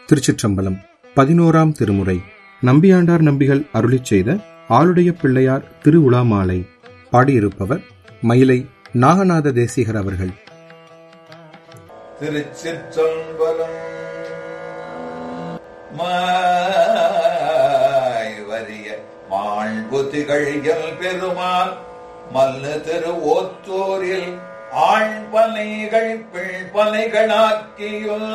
திருச்சிற்றம்பலம் பதினோராம் திருமுறை நம்பியாண்டார் நம்பிகள் அருளிச் செய்த ஆளுடைய பிள்ளையார் திருவுலாமாலை பாடியிருப்பவர் மயிலை நாகநாத தேசிகர் அவர்கள் திருச்சிற்றம்பலம் மாய் வரிய மாண்பு திகழ்கள் பெருமாள் மல்லு திரு ஓத்தோரில் ஆண் பனைகள் பிள் பனைகளாக்கியுள்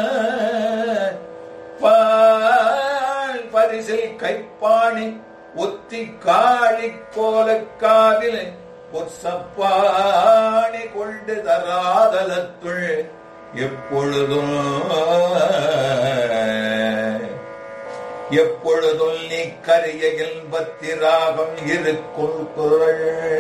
பால் பரிசில் கைப்பாணி ஒத்தி காழி கோலக்காவில் பொற்சப்பாணி கொண்டு தராதலத்துள் எப்பொழுதும் எப்பொழுதும் நீ கரிய இன்பத்திராகம் இருக்கும் குரல்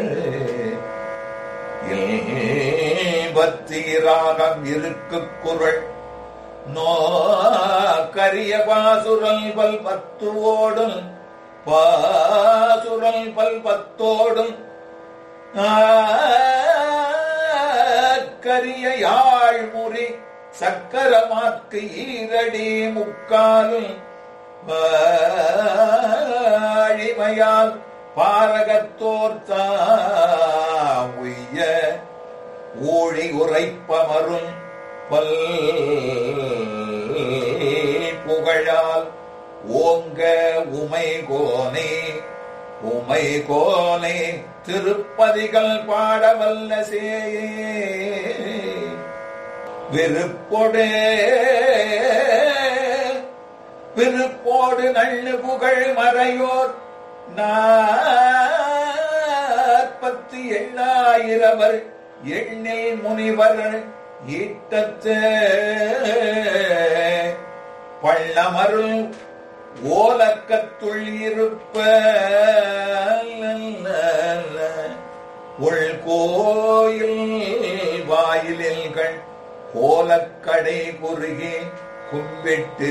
இன்பத்திராகம் இருக்கு குரல் நோ கரிய பாசுரல் பல் பத்து ஓடும் பாசுரல் பல் பத்தோடும் கரிய யாழ்முறி சக்கரமாக்கு ஈரடி முக்காலும் வாழிமையால் பாரகத்தோர் உய்ய ஊழி உரைப்பமரும் பல் புகழால் ஓங்க உமை கோனே உமை கோனே திருப்பதிகள் பாடவல்ல சேயே விருப்பொடே விருப்போடு நள்ளு புகழ் மறையோர் நாற்பத்தி எண்ணாயிரவர் எண்ணில் முனிவர் ஈட்டத்து பள்ளமருள் ஓலக்கத்துள் இருப்ப உள்கோயில் வாயிலில்கள் கோலக்கடை குறுகி கும்பிட்டு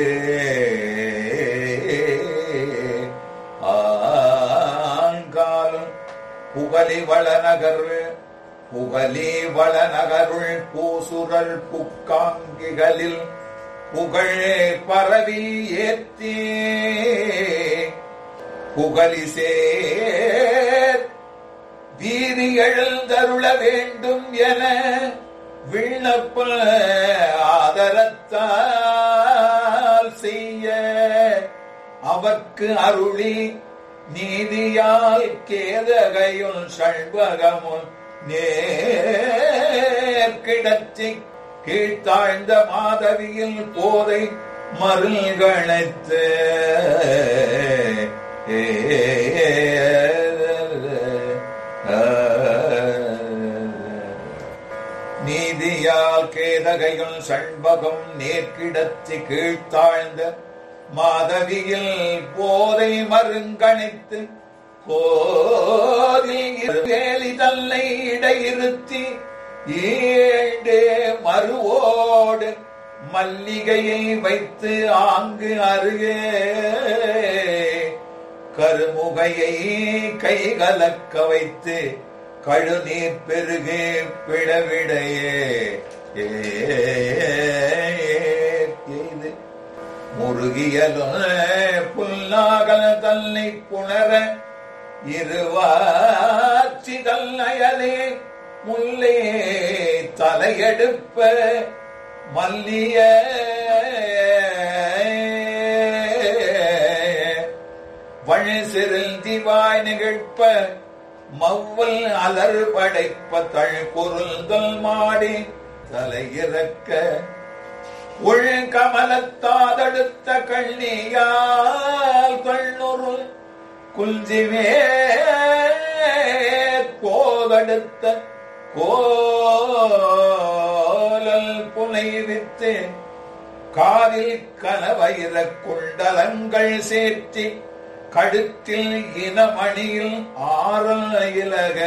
ஆங்காலும் புகலி வளநகர் புகலி வளநகருள் பூசுரல் புக்காங்கிகளில் புகழ் பரவி ஏத்தி புகலி சேர் வீரி எழுந்தருள வேண்டும் என விண்ணப்ப ஆதரத்தால் செய்ய அவர்க்கு அருளி நீதியால் கேதகையுள் சண்பகமும் நேர்கிடத்தி கீழ்த்தாழ்ந்த மாதவியில் போதை மருள்கணைத்து நீதியால் கேதகையும் சண்பகம் நேர்கிடத்தி கீழ்த்தாழ்ந்த மாதவியில் போதை மருங்கணித்து கோதில் வேலி தல்லை இடையிருத்தி ஏண்டே மறுவோடு மல்லிகையை வைத்து ஆங்கு அருகே கருமுகையை கைகலக்க வைத்து கழுநீர் பெருகே பிடவிடையே எய்து முருகியலும் புல்லாகல தன்னை புணர இருவாச்சி தல்லையலே முல்லே தலையெடுப்ப மல்லிய வழி சிறில் திவாய் நிகழ்ப்ப மவ்வல் அலர் படைப்ப தழ் பொருள்கள் மாடி தலையிறக்க உள் கமலத்தாதடுத்த கண்ணியால் கண்ணுருள் குஞ்சிவே போதடுத்த கோலல் புனைவித்து காதில் கனவயிர குண்டலங்கள் சேர்த்தி கழுத்தில் இனமணியில் ஆறல் இலக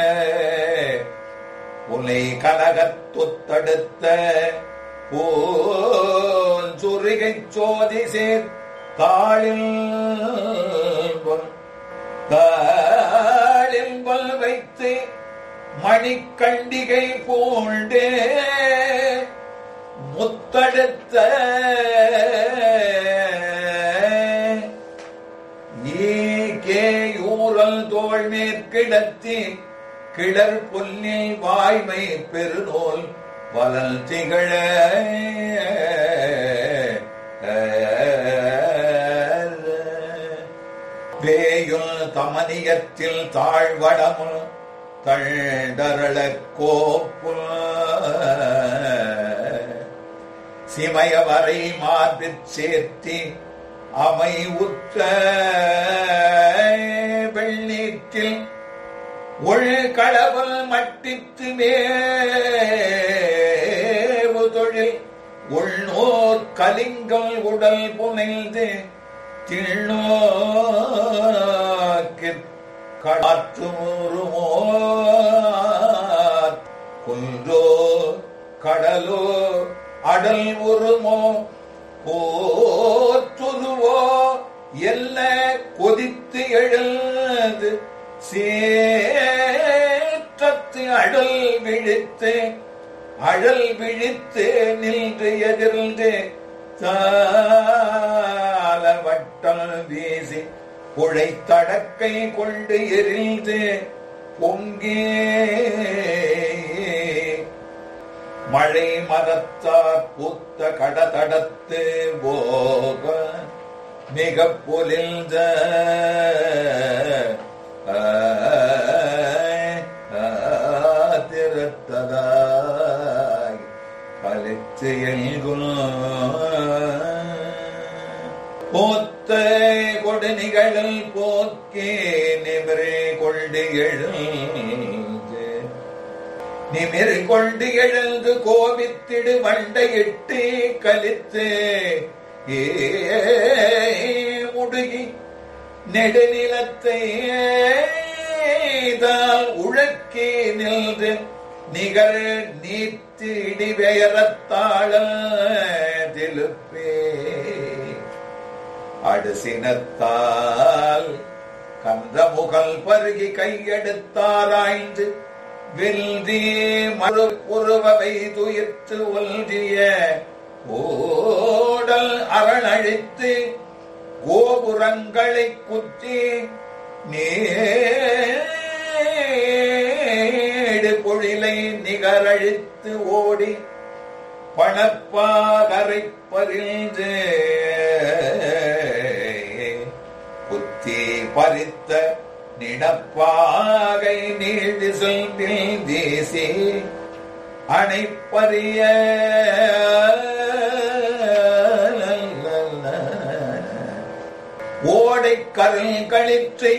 உனை கனகத்தொத்தடுத்த போல் சுருகை சோதி சேர் தாளில் தாளில் வைத்து மணிக்கண்டிகை போண்டே முத்தடுத்த கிடத்தி கிளர் பொன்னில் வாய்மை பெருநூல் வலல் திகழ வேயுள் தமனியத்தில் தாழ்வடமுள் தண்டரள கோப்புல் சிமயவரை மார்பிற் சேர்த்தி அமை உற்ற வெள்ளீற்றில் உள் களவல் மட்டித்து மேவு தொழில் உள்நோர் கலிங்கள் உடல் புனைந்து திழ்நோக்கிற் காற்றுமுருமோ குன்றோ கடலோ அடல் உருமோ போற்றுதுவோ எல்ல கொதித்து எழுந்து சேற்றத்து அடல் விழித்து அழல் விழித்து நின்று எதிர்ந்து தாள வட்டம் வீசி புழை தடக்கை கொண்டு எரிந்து பொங்கே மழை மரத்தார் பூத்த கடதடத்து போக மிக பொலிந்த திரத்ததாய் கலித்து எல்குல் போத்த கொடு நிகழல் போக்கே நிமிரே கொண்டு எழுந்து நிமிர் கொண்டு எழுந்து கோபித்திடு வண்டையிட்டு கலித்து ஏ முடுகி நெடுநிலத்தை தால் உழக்கே நின்று நிகர் நீத்து இடிவெயரத்தாழல் திருப்பே அடுசினத்தால் கந்தமுகல் பருகி கையெடுத்தாராய்ந்து வெல்தி மறு உருவவை துயிர்த்து ஒல்றிய ஓடல் அரணழித்து கோபுரங்களை குத்தி நேடு பொழிலை நிகரழித்து ஓடி பணப்பாகரை பறிந்து புத்தி பறித்த நிடப்பாகை நீழ்வி செல்வில் தேசி அணைப்பறிய ஓடை கருள் களிற்றை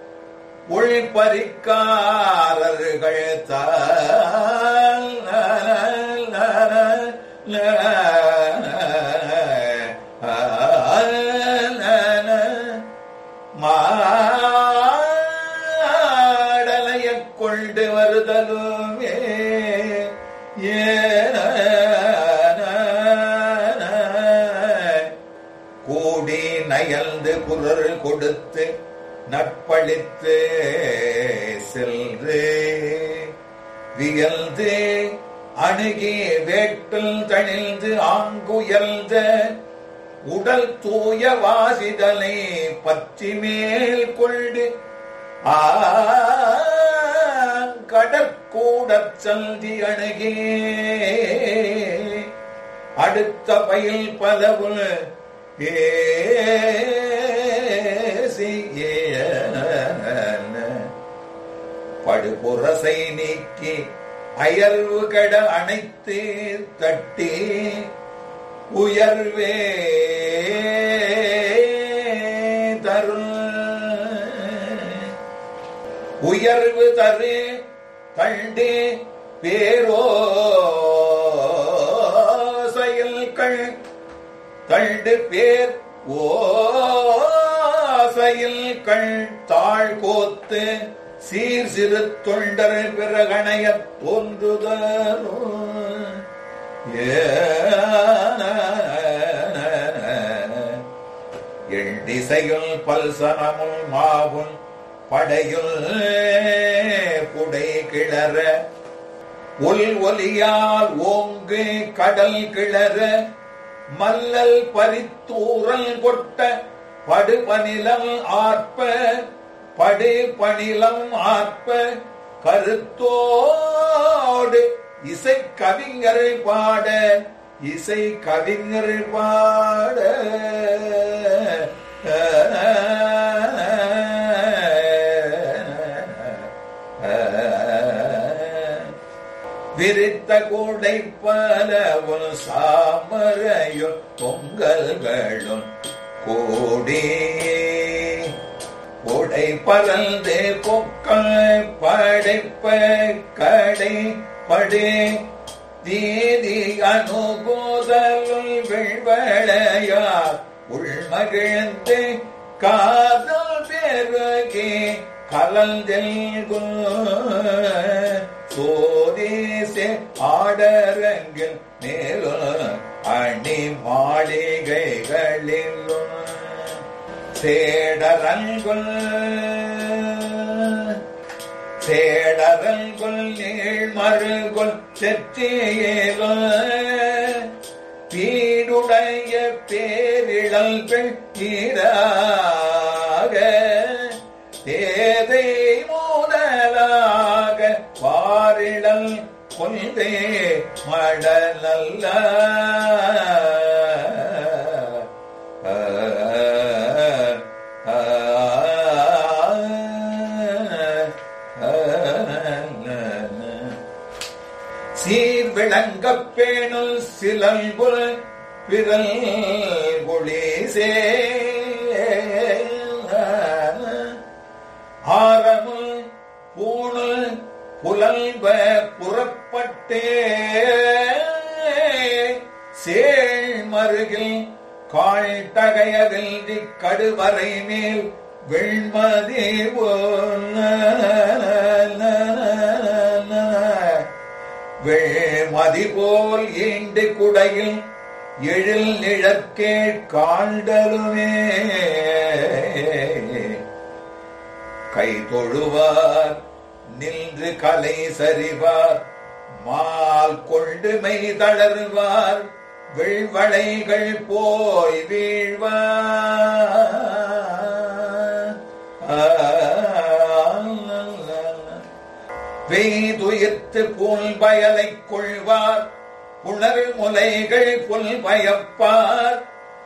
உள்பறிக்காரர்கள் மாடலைய கொண்டு வருதலுமே ஏன கூடி நயல்ந்து குரல் கொடுத்து நட்பழித்து செல்று வியல்து அணுகி வேட்டில் தணிந்து ஆங்குயர்ந்த உடல் தூய வாசிதலை பற்றி மேல் கொண்டு கடற்கூடற் சந்தி அணுகே அடுத்த பயில் பலவு படுபுரசை நீக்கி அயர்வு கட அணைத்து தட்டி உயர்வே தரும் உயர்வு தரு கண்டு பேரோ செயல்கள் தண்டு பேர் ஓசையில் கண் தாழ் கோத்து சீர் சிறு தொண்டர் பிறகணையத் தோன்றுதலோ எண்டிசையுள் பல்சனமும் மாவும் படையுள் புடை கிளற ஒல் ஒலியால் ஓங்கு கடல் கிளற மல்லல் பரித்தூரல் கொட்ட படுபனிலம் ஆற்ப படு பணிலம் ஆற்ப கருத்தோடு இசை கவிஞர் பாட இசை கவிஞர் பாட விரித்த கூடை பலவும் சாமரையும் பொங்கல்களும் கூடி உடை பறந்து பொக்கள் படைப்ப கடை படே தீதி அனுபோதலுள் விழ்வளையார் உள்மகிழ்ந்து காதல் பெருகே கலந்தெல்கும் சோதேசே ஆடரங்கில் மேலும் அணி மாளிகைகளிலும் சேடரங்குள் சேடரங்குள் நீழ்மருகுள் செத்தியேலும் பீடுடைய பேரிடல் பெற்றீராக தேதை முதலாக பாரிடல் கொண்டே மடலல்ல சீர் விளங்கப் பேணுல் சிலம்புல் விரல் குளிசே ஆரமுல் பூணுல் புலல்ப புறப்பட்டே சேள் மருகில் காள் தகையவில்தி கடுவரை மேல் வெண்மதி வெள்மதி போல் ஈண்டு குடையில் எழில் நிழற்கே காண்டலுமே கை தொழுவார் நின்று கலை சரிவார் மால் கொண்டு மெய் தளர்வார் வெள்வளைகள் போய் வீழ்வார் வெய்துயிர்த்து புல் பயலைக் கொள்வார் புணர் முலைகள் புல் பயப்பார்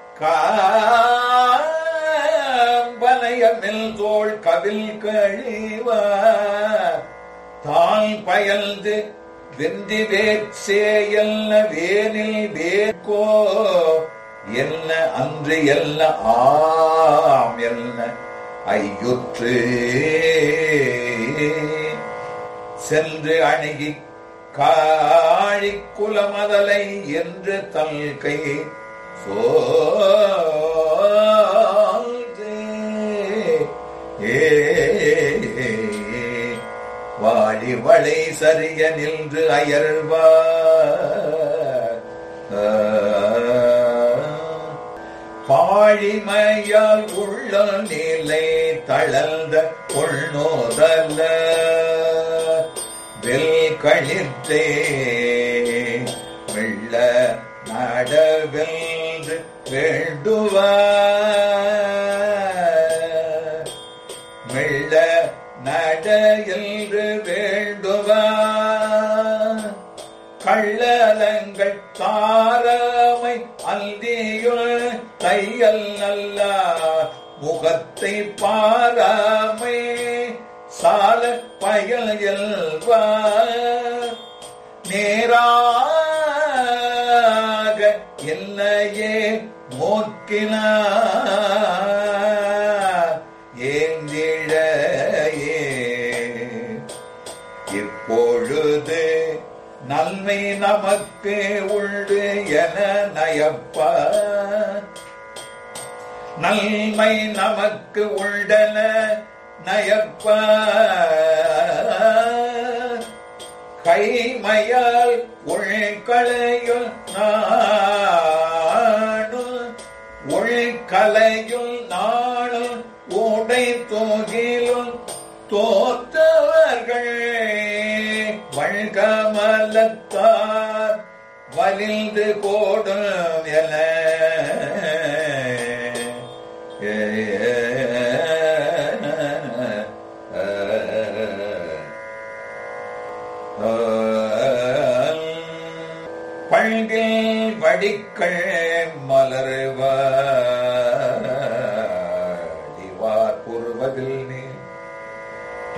காம்பனையமில் தோள் கவில் கழிவார் தால் பயல்து வெந்தி வேச்சேயல்ல வேனில் வேக்கோ என்ன அன்று எல்ல ஆம் என்ன ஐயுற்று சென்று அணுகி காழி குலமதலை என்று தல்கை சோழ்ந்து ஏ வாழி வளை சரிய நின்று அயர்வார் பாழிமையால் உள்ள நிலை தளர்ந்த பொன்னோதல்ல வெல் கழித்தே வெள்ள நடவென்று வேண்டுவார் மெல்ல நட என்று வேண்டுவார் கள்ளலங்கள் தாராமை அல்தியுள் தையல் நல்ல முகத்தை பாராமை சால பயல் எல்வார் நேராக என்னையே நோக்கினார் ஏந்திழையே இப்பொழுது நன்மை நமக்கு உண்டு என நயப்ப நன்மை நமக்கு உண்டன நயப்ப கைமையால் உள்களையுள் நானும் உள்கலையுள் நானும் உடை தோகிலும் தோற்றவர்கள் வழ்கமலத்தார் வலிந்து கோடும் என ஏ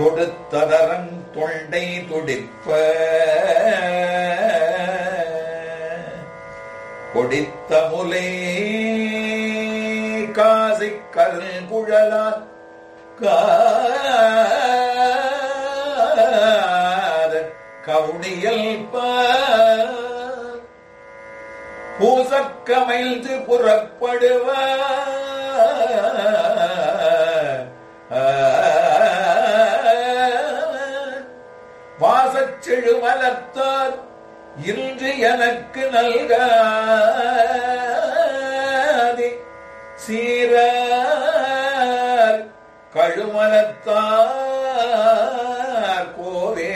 தொடுத்ததரன் தொண்டை துடிப்ப கொடித்த முலை காசை கருங்குழலால் காத கவுனியல் பூசக்கமைந்து புறப்படுவ வாசச்செழு மலர்த்தார் இன்று எனக்கு நல்காதி சீரார் கழுமலத்தார் கோவே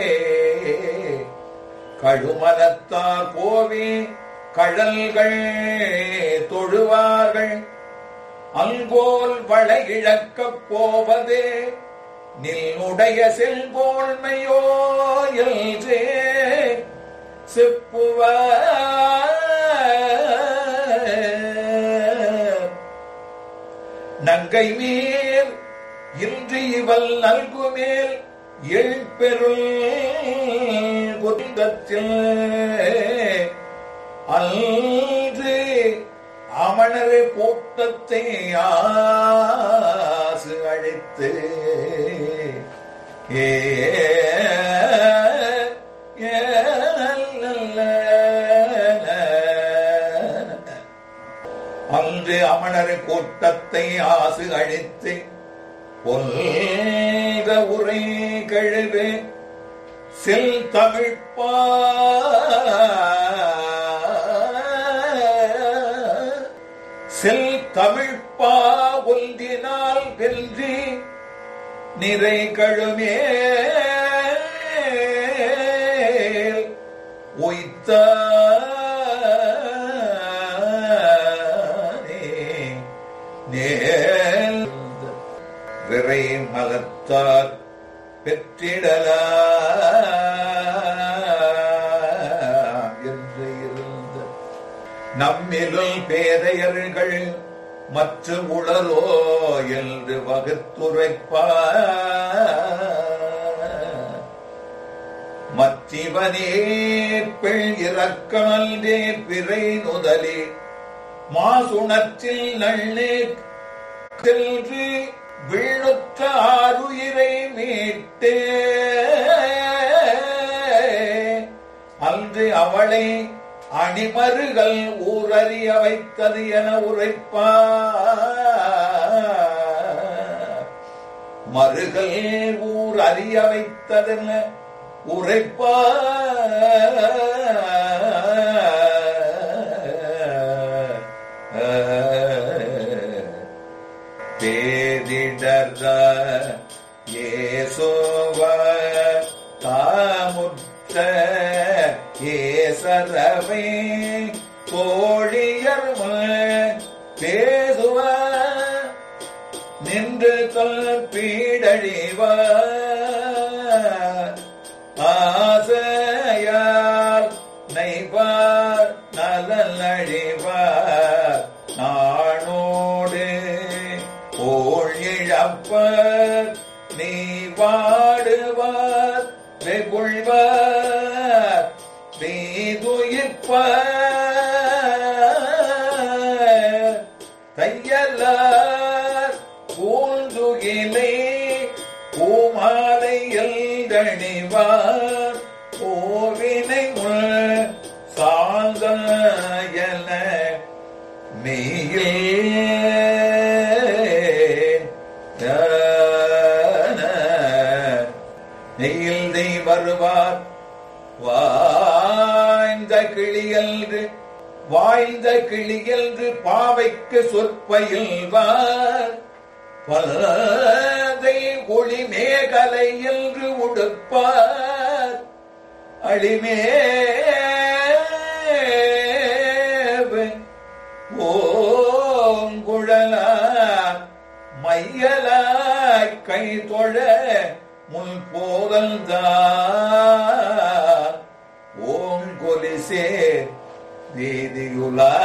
கழுமலத்தார் கோவே கழல்கள் தொழுவார்கள் அங்கோல் வள இழக்கப் போவதே நில்லுடைய செல்கோள்மையோ என்றே செப்புவார் நங்கை மேல் இன்று இவள் நல்குமேல் எழுப்பெருள் குந்தத்தில் அன்று அமணர் கூட்டத்தை ஆசு அழைத்து ஏ அன்று அமணர் கூட்டத்தை ஆசு அழித்து பொல்க உரை கழுவு செல் தமிழ்ப்பா செல் தமிழ்ப்பா ஒன்றினால் வென்றி நிறை கழுமே உய்த்த நேல் விரை மலத்தார் பெற்றிடலா என்று இருந்த நம்மிலும் பேதையர்கள் மற்ற உளரோ என்று வகுத்துரைப்பார் மத்திவனே பெண் இறக்கமல்தே பிறை நுதலே மாசுணத்தில் நள்ளே சென்று விழுத்த ஆறுயிரை மீட்டே அன்று அவளை அணிமருகள் ஊரறிய வைத்தது என உரைப்பார் மருகள் ஊர் அறிய வைத்ததென உரைப்பார் பேதிடர ஏசோவ தாமுற்ற ஏசரவை தோழியர் பேசுவ நின்று தொல் பீடழிவ ஆசையால் நைவார் நலனழிவார் நானோடு ஓள் இழப்பர் நீ வாடுவார் வெகுழ்வார் நீதுயிர்ப்பார் தையலார் பூந்துகிலை பூமாலை எல்கணிவார் ஓவினை முள் சாந்தயன நெயில் நெய் வருவார் வாய்ந்த கிளியல்று வாய்ந்த கிளியல்று பாவைக்கு சொற்பயில்வார் பலதை ஒளி மேகலை என்று உடுப்பார் அழிமே ஓங்குழலா மையலாய் கை தொழ முன் போதல்தான் ஓங்கொலிசே வீதியுலா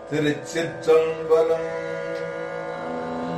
திருச்சிற்றம்பலம்